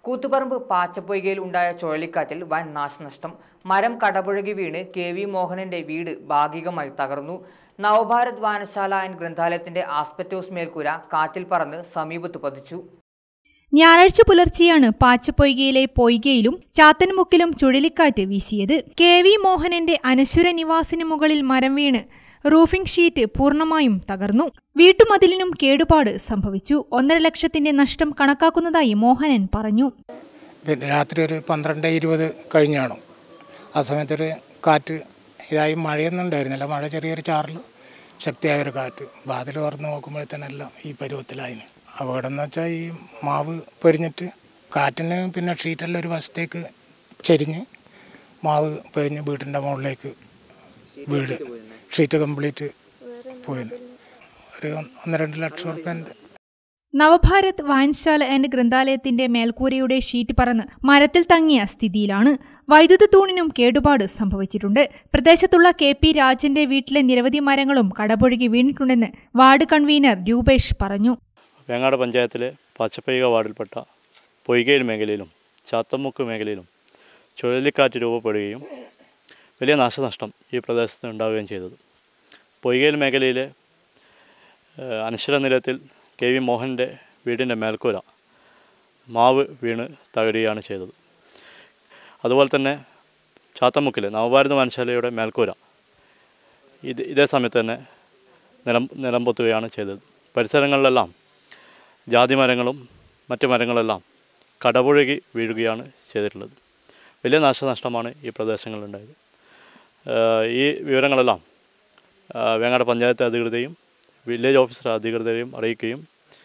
കൂത്തുപറമ്പ് പാച്ചപ്പൊയ്കയിൽ ഉണ്ടായ ചുഴലിക്കാറ്റിൽ വൻ നാശനഷ്ടം മരം കടപുഴകി വീണ് കെ വി മോഹനന്റെ വീട് ഭാഗികമായി തകർന്നു നവഭാരത് വായനശാല ആൻഡ് ഗ്രന്ഥാലയത്തിന്റെ ആസ്പെറ്റോസ് മേൽക്കൂര കാറ്റിൽ പറന്ന് സമീപത്ത് പതിച്ചു ഞായറാഴ്ച പുലർച്ചെയാണ് പാച്ചപ്പൊയ്കയിലെ പൊയ്കയിലും ചാത്തൻമുക്കിലും ചുഴലിക്കാറ്റ് വീശിയത് കെ വി മോഹനന്റെ അനശ്വര നിവാസിന് മുകളിൽ മരം വീണ് റൂഫിംഗ് ഷീറ്റ് പൂർണ്ണമായും തകർന്നു വീട്ടുമതിലിനും കേടുപാട് സംഭവിച്ചു ഒന്നര ലക്ഷത്തിന്റെ നഷ്ടം കണക്കാക്കുന്നതായി മോഹനൻ പറഞ്ഞു പിന്നെ രാത്രി ഒരു പന്ത്രണ്ട് ഇരുപത് കഴിഞ്ഞാണ് ആ സമയത്തൊരു കാറ്റ് ഇതായി മഴയൊന്നും ഉണ്ടായിരുന്നില്ല മഴ ചെറിയൊരു ചാറിൽ ശക്തിയായ ഒരു കാറ്റ് വാതിൽ തുറന്ന് നോക്കുമ്പോഴത്തേനെല്ലാം ഈ പരുവത്തിലായിന് അപകടം എന്ന് വെച്ചാൽ ഈ മാവ് പൊരിഞ്ഞിട്ട് കാറ്റിന് പിന്നെ ഷീറ്റെല്ലാം ഒരു വശത്തേക്ക് ചെരിഞ്ഞ് മാവ് പൊരിഞ്ഞ് വീട്ടിൻ്റെ മുകളിലേക്ക് വീട് ഷീറ്റ് കംപ്ലീറ്റ് പോയിന് ഒരു ഒന്ന് രണ്ട് ലക്ഷം റുപ്യൻ്റെ നവഭാരത് വായനശാല ആൻഡ് ഗ്രന്ഥാലയത്തിന്റെ മേൽക്കൂരയുടെ ഷീറ്റ് പറന്ന് മരത്തിൽ തങ്ങിയ സ്ഥിതിയിലാണ് വൈദ്യുത തൂണിനും കേടുപാട് സംഭവിച്ചിട്ടുണ്ട് പ്രദേശത്തുള്ള കെ പി രാജന്റെ വീട്ടിലെ നിരവധി മരങ്ങളും കടപുഴകി വീണിട്ടുണ്ടെന്ന് വാർഡ് കൺവീനർ രൂപേഷ് പറഞ്ഞു വേങ്ങാട് പഞ്ചായത്തിലെ പാച്ചപ്പയിക വാർഡിൽപ്പെട്ട പൊയ്കയിൽ മേഖലയിലും ചാത്തമുക്ക് മേഖലയിലും ചുഴലിക്കാറ്റ് രൂപപ്പെടുകയും വലിയ നാശനഷ്ടം ഈ പ്രദേശത്ത് ഉണ്ടാവുകയും ചെയ്തത് പൊയ്കയിൽ മേഖലയിലെ ഏഹ്, അനശ്വര നിലയത്തിൽ കെ വി മോഹൻ്റെ വീടിൻ്റെ മേൽക്കൂര മാവ് വീണ് തകരുകയാണ് ചെയ്തത് അതുപോലെ തന്നെ ചാത്തമുക്കിലെ നവഭാരത വായനശാലയുടെ മേൽക്കൂര ഇത് ഇതേ സമയത്ത് തന്നെ നിലം നിലംപൊത്തുകയാണ് ചെയ്തത് പരിസരങ്ങളിലെല്ലാം ജാതി മരങ്ങളും മറ്റ് മരങ്ങളെല്ലാം കടപുഴകി വീഴുകയാണ് ചെയ്തിട്ടുള്ളത് വലിയ നാശനഷ്ടമാണ് ഈ പ്രദേശങ്ങളിലുണ്ടായത് ഏഹ് ഈ വിവരങ്ങളെല്ലാം ഏഹ് വേങ്ങാട് പഞ്ചായത്ത് അധികൃതരെയും വില്ലേജ് ഓഫീസർ അധികൃതരെയും അറിയിക്കുകയും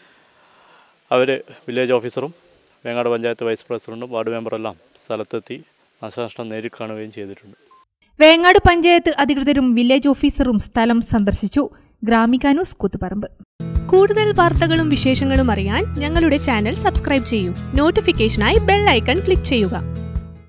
അവർ വില്ലേജ് ഓഫീസറും വേങ്ങാട് പഞ്ചായത്ത് വൈസ് പ്രസിഡൻറ്റും വാർഡ് മെമ്പറെല്ലാം സ്ഥലത്തെത്തി നാശനഷ്ടം നേരിൽ കാണുകയും ചെയ്തിട്ടുണ്ട് വേങ്ങാട് പഞ്ചായത്ത് അധികൃതരും വില്ലേജ് ഓഫീസറും സ്ഥലം സന്ദർശിച്ചു ഗ്രാമിക ന്യൂസ് കൂത്തുപറമ്പ് കൂടുതൽ വാർത്തകളും വിശേഷങ്ങളും അറിയാൻ ഞങ്ങളുടെ ചാനൽ സബ്സ്ക്രൈബ് ചെയ്യൂ നോട്ടിഫിക്കേഷനായി ബെൽ ഐക്കൺ ക്ലിക്ക് ചെയ്യുക